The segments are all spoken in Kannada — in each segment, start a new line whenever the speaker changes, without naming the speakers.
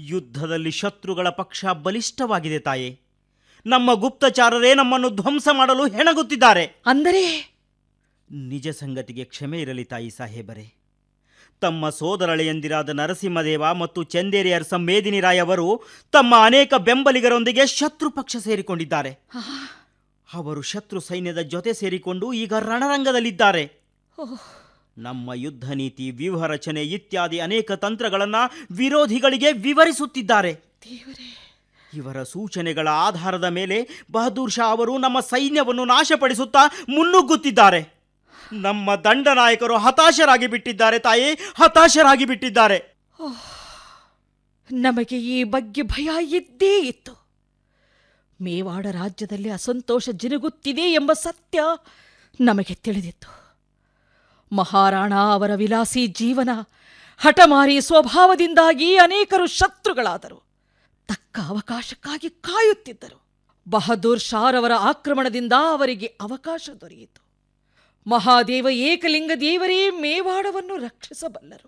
ಯುದ್ಧದಲ್ಲಿ ಶತ್ರುಗಳ ಪಕ್ಷ ಬಲಿಷ್ಠವಾಗಿದೆ ತಾಯೇ ನಮ್ಮ ಗುಪ್ತಚಾರರೇ ನಮ್ಮನ್ನು ಧ್ವಂಸ ಮಾಡಲು ಹೆಣಗುತ್ತಿದ್ದಾರೆ
ಅಂದರೆ
ನಿಜ ಸಂಗತಿಗೆ ಕ್ಷಮೆ ಇರಲಿ ತಾಯಿ ಸಾಹೇಬರೇ ತಮ್ಮ ಸೋದರಳೆಯಂದಿರಾದ ನರಸಿಂಹದೇವ ಮತ್ತು ಚಂದೇರಿ ಅರಸ ಮೇದಿನಿ ರಾಯ್ ಅವರು ತಮ್ಮ ಅನೇಕ ಬೆಂಬಲಿಗರೊಂದಿಗೆ ಶತ್ರು ಪಕ್ಷ ಸೇರಿಕೊಂಡಿದ್ದಾರೆ ಅವರು ಶತ್ರು ಸೈನ್ಯದ ಜೊತೆ ಸೇರಿಕೊಂಡು ಈಗ ರಣರಂಗದಲ್ಲಿದ್ದಾರೆ
ಓಹ್,
ನಮ್ಮ ಯುದ್ಧ ನೀತಿ ವ್ಯೂಹ ರಚನೆ ಇತ್ಯಾದಿ ಅನೇಕ ತಂತ್ರಗಳನ್ನು ವಿರೋಧಿಗಳಿಗೆ ವಿವರಿಸುತ್ತಿದ್ದಾರೆ
ದೇವರೇ
ಇವರ ಸೂಚನೆಗಳ ಆಧಾರದ ಮೇಲೆ ಬಹದ್ದೂರ್ ಶಾ ಅವರು ನಮ್ಮ ಸೈನ್ಯವನ್ನು ನಾಶಪಡಿಸುತ್ತಾ ಮುನ್ನುಗ್ಗುತ್ತಿದ್ದಾರೆ ನಮ್ಮ ದಂಡನಾಯಕರು ಹತಾಶರಾಗಿ ಬಿಟ್ಟಿದ್ದಾರೆ ತಾಯಿ ಹತಾಶರಾಗಿ ಬಿಟ್ಟಿದ್ದಾರೆ
ನಮಗೆ ಈ ಬಗ್ಗೆ ಭಯ ಇದ್ದೇ ಇತ್ತು ಮೇವಾಡ ರಾಜ್ಯದಲ್ಲಿ ಅಸಂತೋಷ ಜಿನುಗುತ್ತಿದೆ ಎಂಬ ಸತ್ಯ ನಮಗೆ ತಿಳಿದಿತ್ತು ಮಹಾರಾಣ ಅವರ ವಿಲಾಸಿ ಜೀವನ ಹಠಮಾರಿ ಸ್ವಭಾವದಿಂದಾಗಿ ಅನೇಕರು ಶತ್ರುಗಳಾದರು ತಕ್ಕ ಅವಕಾಶಕ್ಕಾಗಿ ಕಾಯುತ್ತಿದ್ದರು ಬಹದ್ದೂರ್ ಶಾರವರ ಆಕ್ರಮಣದಿಂದ ಅವರಿಗೆ ಅವಕಾಶ ದೊರೆಯಿತು ಮಹಾದೇವ ಏಕಲಿಂಗ ದೇವರೇ ಮೇವಾಡವನ್ನು ರಕ್ಷಿಸಬಲ್ಲರು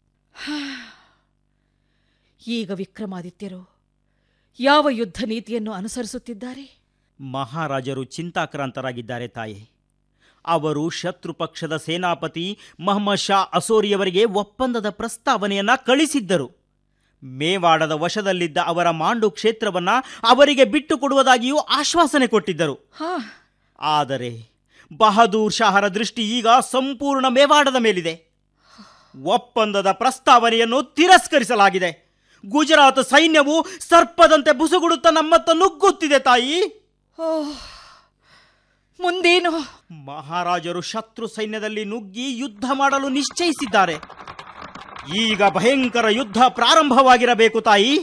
ಈಗ ವಿಕ್ರಮಾದಿತ್ಯರು ಯಾವ ಯುದ್ಧ ನೀತಿಯನ್ನು ಅನುಸರಿಸುತ್ತಿದ್ದಾರೆ
ಮಹಾರಾಜರು ಚಿಂತಾಕ್ರಾಂತರಾಗಿದ್ದಾರೆ ತಾಯಿ ಅವರು ಶತ್ರು ಪಕ್ಷದ ಸೇನಾಪತಿ ಮಹಮ್ಮದ್ ಶಾ ಅಸೋರಿಯವರಿಗೆ ಒಪ್ಪಂದದ ಪ್ರಸ್ತಾವನೆಯನ್ನ ಕಳಿಸಿದ್ದರು ಮೇವಾಡದ ವಶದಲ್ಲಿದ್ದ ಅವರ ಮಾಂಡು ಕ್ಷೇತ್ರವನ್ನ ಅವರಿಗೆ ಬಿಟ್ಟು ಕೊಡುವುದಾಗಿಯೂ ಆಶ್ವಾಸನೆ ಕೊಟ್ಟಿದ್ದರು
ಹಾ
ಆದರೆ ಬಹದೂರ್ ಶಾಹರ ದೃಷ್ಟಿ ಈಗ ಸಂಪೂರ್ಣ ಮೇವಾಡದ ಮೇಲಿದೆ ಒಪ್ಪಂದದ ಪ್ರಸ್ತಾವನೆಯನ್ನು ತಿರಸ್ಕರಿಸಲಾಗಿದೆ ಗುಜರಾತ್ ಸೈನ್ಯವು ಸರ್ಪದಂತೆ ಬುಸುಗುಡುತ್ತಾ ನಮ್ಮತ್ತ ನುಗ್ಗುತ್ತಿದೆ ತಾಯಿ
ಓಹ್ ಮುಂದೇನು
ಮಹಾರಾಜರು ಶತ್ರು ಸೈನ್ಯದಲ್ಲಿ ನುಗ್ಗಿ ಯುದ್ಧ ಮಾಡಲು ನಿಶ್ಚಯಿಸಿದ್ದಾರೆ ಈಗ ಭಯಂಕರ ಯುದ್ಧ ಪ್ರಾರಂಭವಾಗಿರಬೇಕು ತಾಯಿ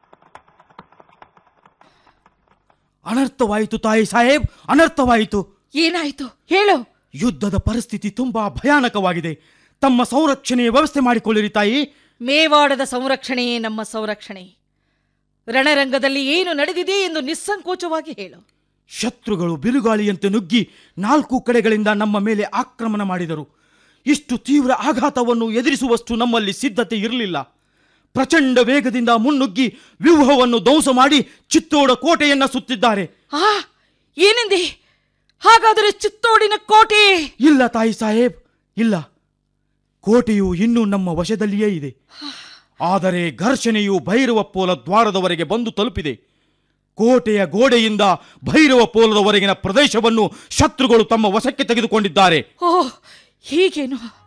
ಅನರ್ಥವಾಯಿತು ತಾಯಿ ಸಾಹೇಬ್ ಅನರ್ಥವಾಯಿತು
ಏನಾಯಿತು ಹೇಳು
ಯುದ್ಧದ ಪರಿಸ್ಥಿತಿ ತುಂಬಾ ಭಯಾನಕವಾಗಿದೆ ತಮ್ಮ ಸಂರಕ್ಷಣೆಯ ವ್ಯವಸ್ಥೆ ಮಾಡಿಕೊಳ್ಳಿರಿ ತಾಯಿ
ಮೇವಾಡದ ಸಂರಕ್ಷಣೆಯೇ ನಮ್ಮ ಸಂರಕ್ಷಣೆ ರಣರಂಗದಲ್ಲಿ ಏನು ನಡೆದಿದೆ ಎಂದು ನಿಸ್ಸಂಕೋಚವಾಗಿ ಹೇಳು
ಶತ್ರುಗಳು ಬಿರುಗಾಳಿಯಂತೆ ನುಗ್ಗಿ ನಾಲ್ಕು ಕಡೆಗಳಿಂದ ನಮ್ಮ ಮೇಲೆ ಆಕ್ರಮಣ ಮಾಡಿದರು ಇಷ್ಟು ತೀವ್ರ ಆಘಾತವನ್ನು ಎದುರಿಸುವಷ್ಟು ನಮ್ಮಲ್ಲಿ ಸಿದ್ಧತೆ ಇರಲಿಲ್ಲ ಪ್ರಚಂಡ ವೇಗದಿಂದ ಮುನ್ನುಗ್ಗಿ ವ್ಯೂಹವನ್ನು ಧ್ವಂಸ ಮಾಡಿ ಚಿತ್ತೋಡ ಕೋಟೆಯನ್ನ ಸುತ್ತಿದ್ದಾರೆ
ಆ ಏನೆಂದೆ ಹಾಗಾದರೆ ಚಿತ್ತೋಡಿನ ಕೋಟೆ
ಇಲ್ಲ ತಾಯಿ ಸಾಹೇಬ್ ಇಲ್ಲ ಕೋಟೆಯು ಇನ್ನೂ ನಮ್ಮ ವಶದಲ್ಲಿಯೇ ಇದೆ ಆದರೆ ಘರ್ಷಣೆಯು ಭೈರವ ಪೋಲ ದ್ವಾರದವರೆಗೆ ಬಂದು ತಲುಪಿದೆ ಕೋಟೆಯ ಗೋಡೆಯಿಂದ ಭೈರವ ಪೋಲದವರೆಗಿನ ಪ್ರದೇಶವನ್ನು ಶತ್ರುಗಳು ತಮ್ಮ ವಶಕ್ಕೆ ತೆಗೆದುಕೊಂಡಿದ್ದಾರೆ
ಓ ಹೀಗೇನು